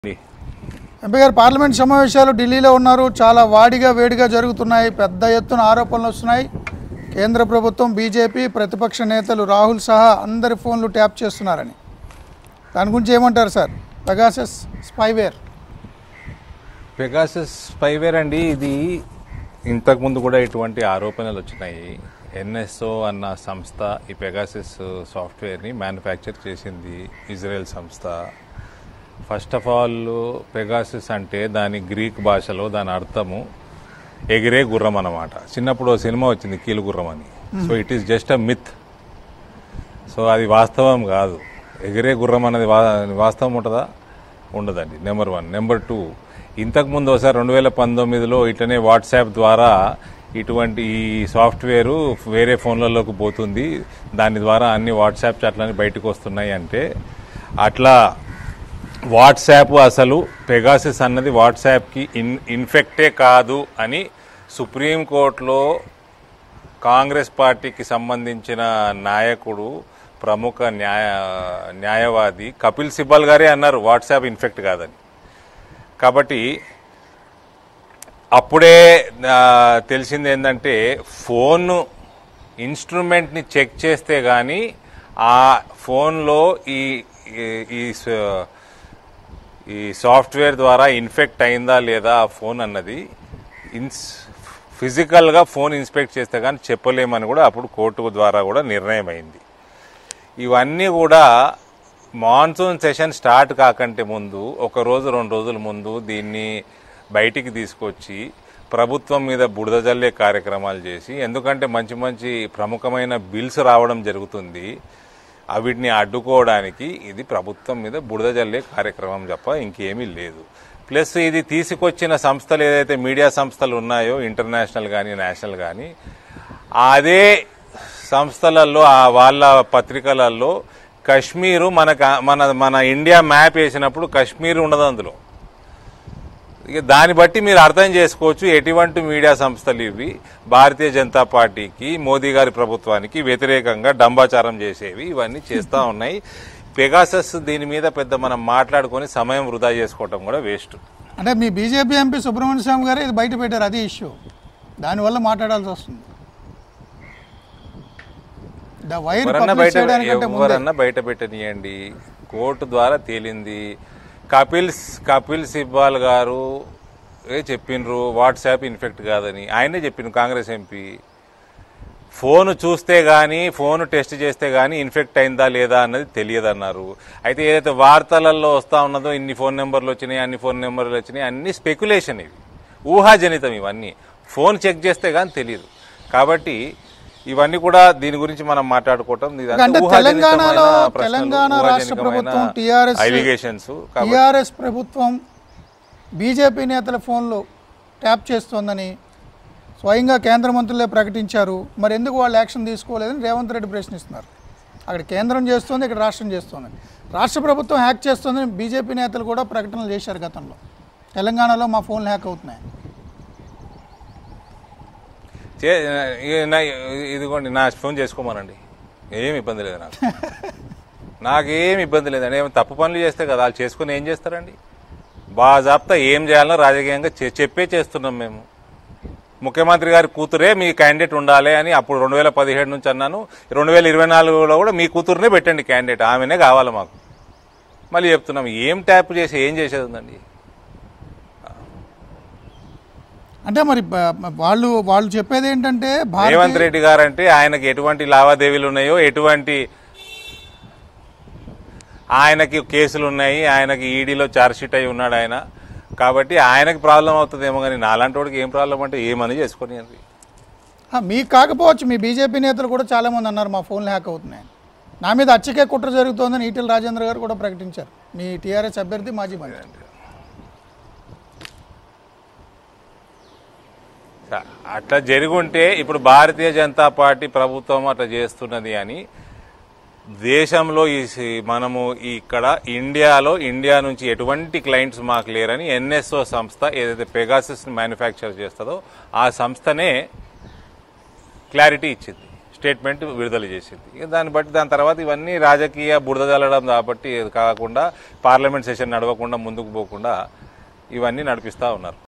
MP గారు parliament సమావేశాలు ఢిల్లీలో ఉన్నారు చాలా వాడిగా వేడిగా జరుగుతున్నాయి పెద్ద ఎత్తున ఆరోపణలు వస్తున్నాయి కేంద్ర ప్రభుత్వం బీజేపీ ప్రతిపక్ష నేతలు రాహుల్ సహా అందరి ఫోన్లు ట్యాప్ చేస్తున్నారని దాని గురించి ఏమంటారు sir Pegasus spyware Pegasus spyware అండి ఇది ఇంతకుముందు కూడా ఇటువంటి ఆరోపణలు వచ్చినాయి ఎన్ఎస్ఓ అన్న సంస్థ ఈ పెగాసిస్ సాఫ్ట్వేర్ని మ్యానుఫ్యాక్చర్ చేసింది ఇజ్రాయెల్ సంస్థ ఫస్ట్ ఆఫ్ ఆల్ పెగాసిస్ అంటే దాని గ్రీక్ భాషలో దాని అర్థము ఎగిరే గుర్రం అన్నమాట చిన్నప్పుడు ఓ సినిమా వచ్చింది కీలు గుర్రం అని so it is just a myth so అది వాస్తవం కాదు ఎగిరే గుర్రం అనేది వా వాస్తవం ఉంటుందా ఉండదండి నెంబర్ వన్ నెంబర్ టూ ఇంతకుముందు ఒకసారి రెండు వేల పంతొమ్మిదిలో ఇట్లనే వాట్సాప్ ద్వారా ఇటువంటి ఈ సాఫ్ట్వేరు వేరే ఫోన్లలోకి పోతుంది దాని ద్వారా అన్ని వాట్సాప్ చాట్లన్నీ బయటకు వస్తున్నాయి అంటే అట్లా వాట్సాప్ అసలు పెగాసిస్ అన్నది వాట్సాప్కి ఇన్ ఇన్ఫెక్టే కాదు అని సుప్రీంకోర్టులో కాంగ్రెస్ పార్టీకి సంబంధించిన నాయకుడు ప్రముఖ న్యాయ న్యాయవాది కపిల్ సిబ్బల్ గారే అన్నారు వాట్సాప్ ఇన్ఫెక్ట్ కాదని కాబట్టి అప్పుడే ఆ, తెలిసింది ఏంటంటే ఫోన్ ఇన్స్ట్రుమెంట్ని చెక్ చేస్తే కానీ ఆ ఫోన్లో ఈ ఈ- ఈ స- ఈ సాఫ్ట్వేర్ ద్వారా ఇన్ఫెక్ట్ అయిందా లేదా ఆ ఫోన్ అన్నది ఇన్స్ ఫిజికల్గా ఫోన్ ఇన్స్పెక్ట్ చేస్తే కానీ చెప్పలేమని కూడా అప్పుడు కోర్టు ద్వారా కూడా నిర్ణయం అయింది ఇవన్నీ కూడా మాన్సూన్ సెషన్ స్టార్ట్ కాకంటే ముందు ఒక రోజు రెండు రోజుల ముందు దీన్ని బయటికి తీసుకొచ్చి ప్రభుత్వం మీద బురద జల్లే కార్యక్రమాలు చేసి ఎందుకంటే మంచి మంచి ప్రముఖమైన బిల్స్ రావడం జరుగుతుంది వీటిని అడ్డుకోవడానికి ఇది ప్రభుత్వం మీద బురద జల్లే కార్యక్రమం తప్ప ఇంకేమీ లేదు ప్లస్ ఇది తీసుకొచ్చిన సంస్థలు ఏదైతే మీడియా సంస్థలు ఉన్నాయో ఇంటర్నేషనల్ కానీ నేషనల్ కానీ అదే సంస్థలలో ఆ వాళ్ళ పత్రికలలో కశ్మీరు మనకు మన మన ఇండియా మ్యాప్ వేసినప్పుడు కశ్మీర్ ఉండదు అందులో ఇక దాన్ని బట్టి మీరు అర్థం చేసుకోవచ్చు ఎటువంటి మీడియా సంస్థలు ఇవి భారతీయ జనతా పార్టీకి మోదీ గారి ప్రభుత్వానికి వ్యతిరేకంగా డంబాచారం చేసేవి ఇవన్నీ చేస్తూ ఉన్నాయి పెగాసస్ దీని మీద పెద్ద మనం మాట్లాడుకొని సమయం వృధా చేసుకోవటం కూడా వేస్ట్ అంటే మీ బీజేపీ ఎంపీ సుబ్రహ్మణ్య స్వామి గారు ఇది బయట పెట్టారు అది ఇష్యూ దానివల్ల మాట్లాడాల్సి వస్తుంది ద వైర్ ఎవరన్నా పబ్లిష్ బయట చేయడానికంటే ముందే ఎవరన్నా బయట పెట్టనియండి కోర్టు ద్వారా తేలింది కపిల్ కపిల్ సిబ్బాల్ గారు ఏ చెప్పిండ్రు వాట్సాప్ ఇన్ఫెక్ట్ కాదని ఆయనే చెప్పిండ్రు కాంగ్రెస్ ఎంపీ ఫోన్ చూస్తే గానీ ఫోన్ టెస్ట్ చేస్తే గానీ ఇన్ఫెక్ట్ అయిందా లేదా అన్నది తెలియదన్నారు అయితే ఏదైతే వార్తలలో వస్తా ఉన్నదో ఇన్ని ఫోన్ నెంబర్లు వచ్చినాయి అన్ని ఫోన్ నెంబర్లు వచ్చినాయి అన్ని స్పెక్యులేషన్ ఇవి ఊహాజనితం ఇవన్నీ ఫోన్ చెక్ చేస్తే గానీ తెలియదు కాబట్టి ఇవన్నీ కూడా దీని గురించి మనం మాట్లాడుకోవటం ఇదంతా అంటే ఊహాజనితమైన తెలంగాణలో ప్రశ్నలు, తెలంగాణ రాష్ట్ర ఊహాజనితమైన ప్రభుత్వం టీఆర్ఎస్ allegations. కాబట్టి టీఆర్ఎస్ ప్రభుత్వం బీజేపీ నేతల ఫోన్లు ట్యాప్ చేస్తోందని స్వయంగా కేంద్ర మంత్రులే ప్రకటించారు మరి ఎందుకు వాళ్ళు యాక్షన్ తీసుకోలేదని రేవంత్ రెడ్డి ప్రశ్నిస్తున్నారు అక్కడ కేంద్రం చేస్తుంది ఇక్కడ రాష్ట్రం చేస్తుంది రాష్ట్ర ప్రభుత్వం హ్యాక్ చేస్తుందని బీజేపీ నేతలు కూడా ప్రకటనలు చేశారు గతంలో తెలంగాణలో మా ఫోన్లు హ్యాక్ అవుతున్నాయి చే- ఈ- నా- ఇదిగోండి నా ఫోన్ చేసుకోమనండి ఏం ఇబ్బంది లేదు నాకు నాకేం ఇబ్బంది లేదండి ఏమి తప్పు పనులు చేస్తే కదా వాళ్ళు చేసుకుని ఏం చేస్తారండి బాజాప్తా ఏం చేయాలో రాజకీయంగా చె- చెప్పే చేస్తున్నాం మేము ముఖ్యమంత్రి గారి కూతురే మీ క్యాండిడేట్ ఉండాలి అని అప్పుడు రెండు వేల పదిహేడు నుంచి అన్నాను రెండు వేల ఇరవై నాలుగులో కూడా మీ కూతురునే పెట్టండి క్యాండిడేట్ ఆమెనే కావాలి మాకు మళ్ళీ చెప్తున్నాం ఏం ట్యాప్ చేసి ఏం చేసేది ఉందండి అంటే మరి బ- వాళ్ళు వాళ్ళు చెప్పేది ఏంటంటే భారతీయ రేవంత్ రెడ్డి గారంటే ఆయనకి ఎటువంటి లావాదేవీలు ఉన్నాయో ఎటువంటి ఆయనకి కేసులు ఉన్నాయి ఆయనకి ఈడీలో ఛార్జ్షీట్ అయి ఉన్నాడు ఆయన కాబట్టి ఆయనకి ప్రాబ్లం అవుతుందేమో కానీ నాలాంటి వాడికి ఏం ప్రాబ్లం అంటే ఏమని చేసుకొని ఆ, మీకు కాకపోవచ్చు మీ బీజేపీ నేతలు కూడా చాలా మంది అన్నారు మా ఫోన్లు హ్యాక్ అవుతున్నాయని నా మీద అచ్చకే కుట్ర జరుగుతోందని ఈటెల రాజేంద్ర గారు కూడా ప్రకటించారు మీ టీఆర్ఎస్ అభ్యర్థి మాజీ మంత్రి అట్లా జరుగుంటే ఇప్పుడు భారతీయ జనతా పార్టీ ప్రభుత్వం అట్లా చేస్తున్నది అని దేశంలో ఈ సి- మనము ఈ ఇక్కడ ఇండియాలో ఇండియా నుంచి ఎటువంటి క్లయింట్స్ మాకు లేరని ఎన్ఎస్ఓ సంస్థ ఏదైతే పెగాసిస్ మ్యానుఫ్యాక్చర్ చేస్తుందో ఆ సంస్థనే క్లారిటీ ఇచ్చింది స్టేట్మెంట్ విడుదల చేసింది ఇక దాన్ని బట్టి దాని తర్వాత ఇవన్నీ రాజకీయ బురద జల్లడం కాబట్టి ఇది కాకుండా పార్లమెంట్ సెషన్ నడవకుండా ముందుకు పోకుండా ఇవన్నీ నడిపిస్తూ ఉన్నారు